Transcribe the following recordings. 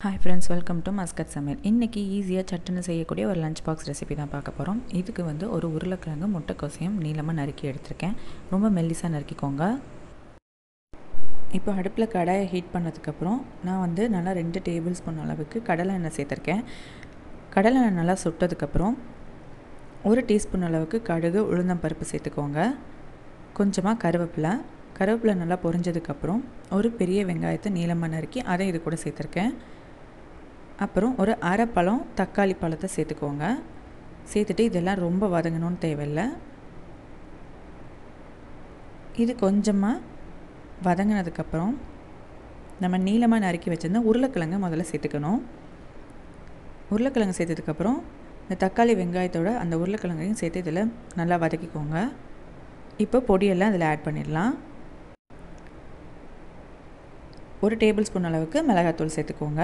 hi friends welcome to Muscat சமையல் இன்றைக்கி ஈஸியாக சட்டுன்னு செய்யக்கூடிய ஒரு லஞ்ச் பாக்ஸ் ரெசிபி தான் பார்க்க போகிறோம் இதுக்கு வந்து ஒரு உருளைக்கிழங்கு முட்டைக்கோசையும் நீளமாக நறுக்கி எடுத்திருக்கேன் ரொம்ப மெல்லிஸாக நறுக்கிக்கோங்க இப்போ அடுப்பில் கடாயை ஹீட் பண்ணதுக்கப்புறம் நான் வந்து நல்லா ரெண்டு டேபிள் ஸ்பூன் அளவுக்கு கடலை எண்ணெய் சேர்த்துருக்கேன் கடலை எண்ணெய் நல்லா சுட்டதுக்கப்புறம் ஒரு டீஸ்பூன் அளவுக்கு கடுகு உளுந்தம்பருப்பு சேர்த்துக்கோங்க கொஞ்சமாக கருவேப்பிலை கருவேப்பிலை நல்லா பொரிஞ்சதுக்கப்புறம் ஒரு பெரிய வெங்காயத்தை நீளமாக நறுக்கி அதை இது கூட சேர்த்துருக்கேன் அப்புறம் ஒரு அரை பழம் தக்காளி பழத்தை சேர்த்துக்கோங்க சேர்த்துட்டு இதெல்லாம் ரொம்ப வதங்கணும்னு தேவையில்லை இது கொஞ்சமாக வதங்கினதுக்கப்புறம் நம்ம நீளமாக நறுக்கி வச்சுருந்தா உருளைக்கிழங்கு முதல்ல சேர்த்துக்கணும் உருளைக்கிழங்கு சேர்த்ததுக்கப்புறம் இந்த தக்காளி வெங்காயத்தோட அந்த உருளைக்கிழங்கையும் சேர்த்து இதில் நல்லா வதக்கிக்கோங்க இப்போ பொடியெல்லாம் இதில் ஆட் பண்ணிடலாம் ஒரு டேபிள் ஸ்பூன் அளவுக்கு மிளகாத்தூள் சேர்த்துக்கோங்க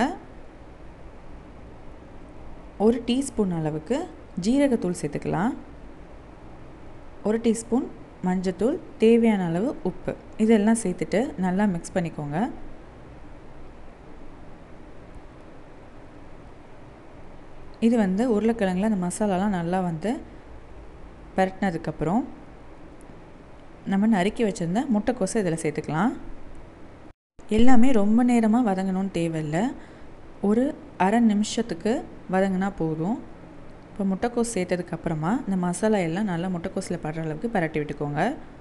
ஒரு டீஸ்பூன் அளவுக்கு ஜீரகத்தூள் சேர்த்துக்கலாம் ஒரு டீஸ்பூன் மஞ்சத்தூள் தேவையான அளவு உப்பு இதெல்லாம் சேர்த்துட்டு நல்லா மிக்ஸ் பண்ணிக்கோங்க இது வந்து உருளைக்கிழங்குல அந்த மசாலாலாம் நல்லா வந்து பரட்டினதுக்கப்புறம் நம்ம நறுக்கி வச்சுருந்த முட்டைக்கோசை இதில் சேர்த்துக்கலாம் எல்லாமே ரொம்ப நேரமாக வதங்கணும்னு தேவையில்லை ஒரு அரை நிமிஷத்துக்கு வதங்கினா போதும் இப்போ முட்டைக்கோஸ் சேர்த்ததுக்கப்புறமா இந்த மசாலா எல்லாம் நல்லா முட்டைக்கோஸில் படுற அளவுக்கு பரட்டி விட்டுக்கோங்க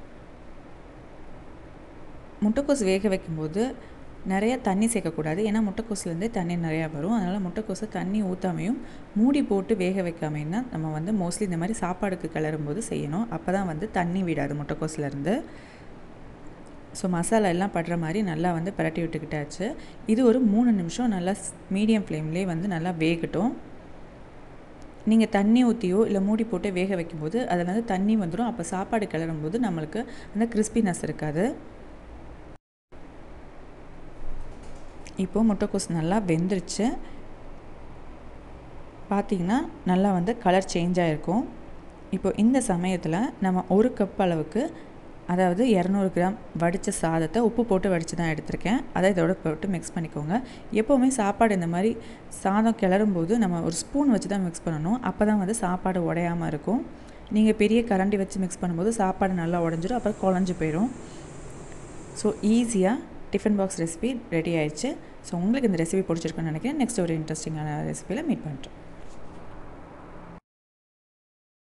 முட்டைக்கோஸ் வேக வைக்கும்போது நிறைய தண்ணி சேர்க்கக்கூடாது ஏன்னா முட்டைக்கோஸ்லேருந்தே தண்ணி நிறையா வரும் அதனால் முட்டைக்கோஸை தண்ணி ஊற்றாமையும் மூடி போட்டு வேக வைக்காமையும் தான் நம்ம வந்து மோஸ்ட்லி இந்த மாதிரி சாப்பாடுக்கு கிளறும்போது செய்யணும் அப்போ தான் வந்து தண்ணி விடாது முட்டைக்கோஸ்லேருந்து ஸோ மசாலா எல்லாம் படுற மாதிரி நல்லா வந்து பரட்டி விட்டுக்கிட்டாச்சு இது ஒரு மூணு நிமிஷம் நல்லா மீடியம் ஃப்ளேம்லேயே வந்து நல்லா வேகட்டும் நீங்கள் தண்ணி ஊற்றியோ இல்லை மூடி போட்டு வேக வைக்கும்போது அதில் வந்து தண்ணி வந்துடும் அப்போ சாப்பாடு கிளறும்போது நம்மளுக்கு அந்த கிறிஸ்பினஸ் இருக்காது இப்போது முட்டைக்கோஸ் நல்லா வெந்துருச்சு பார்த்திங்கன்னா நல்லா வந்து கலர் சேஞ்ச் ஆகிருக்கும் இப்போ இந்த சமயத்தில் நம்ம ஒரு கப் அளவுக்கு அதாவது இரநூறு கிராம் வடித்த சாதத்தை உப்பு போட்டு வடித்து தான் எடுத்திருக்கேன் அதை இதோட போட்டு மிக்ஸ் பண்ணிக்கோங்க எப்போவுமே சாப்பாடு இந்த மாதிரி சாதம் கிளறும் போது நம்ம ஒரு ஸ்பூன் வச்சு தான் மிக்ஸ் பண்ணணும் அப்போ தான் வந்து சாப்பாடு உடையாமல் இருக்கும் நீங்கள் பெரிய கரண்டி வச்சு மிக்ஸ் பண்ணும்போது சாப்பாடு நல்லா உடஞ்சிடும் அப்புறம் குழஞ்சி போயிடும் ஸோ ஈஸியாக டிஃபன் பாக்ஸ் ரெசிபி ரெடி ஆயிடுச்சு ஸோ உங்களுக்கு இந்த ரெசிபி பிடிச்சிருக்குன்னு நினைக்கிறேன் நெக்ஸ்ட் ஒரு இன்ட்ரெஸ்டிங்கான ரெசிபியில் மீட் பண்ணுறேன்